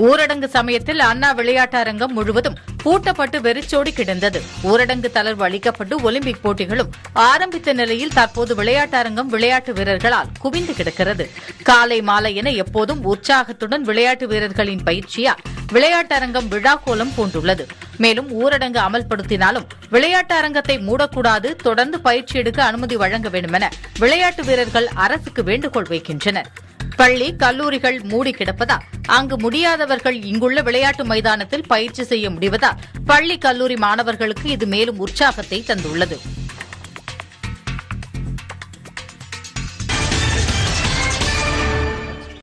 ஊரடங்கு சமயத்தில் அண்ணா விளையாட்டரங்கம் முழுவதும் பூட்டப்பட்டு வெறிச்சோடி கிடந்தது ஊரடங்கு தளர்வு அளிக்கப்பட்டு ஒலிம்பிக் போட்டிகளும் ஆரம்பித்த நிலையில் தற்போது விளையாட்டரங்கம் விளையாட்டு வீரர்களால் குவிந்து கிடக்கிறது காலை மாலை என எப்போதும் உற்சாகத்துடன் விளையாட்டு வீரர்களின் பயிற்சியால் விளையாட்டரங்கம் விழாக்கோலம் பூண்டுள்ளது மேலும் ஊரடங்கு அமல்படுத்தினாலும் விளையாட்டு அரங்கத்தை மூடக்கூடாது தொடர்ந்து பயிற்சி எடுக்க அனுமதி வழங்க வேண்டுமென விளையாட்டு வீரர்கள் அரசுக்கு வேண்டுகோள் வைக்கின்றனர் பள்ளி கல்லூரிகள் மூடி கிடப்பதால் அங்கு முடியாதவர்கள் இங்குள்ள விளையாட்டு மைதானத்தில் பயிற்சி செய்ய முடிவதால் பள்ளி கல்லூரி மாணவர்களுக்கு இது மேலும் உற்சாகத்தை தந்துள்ளது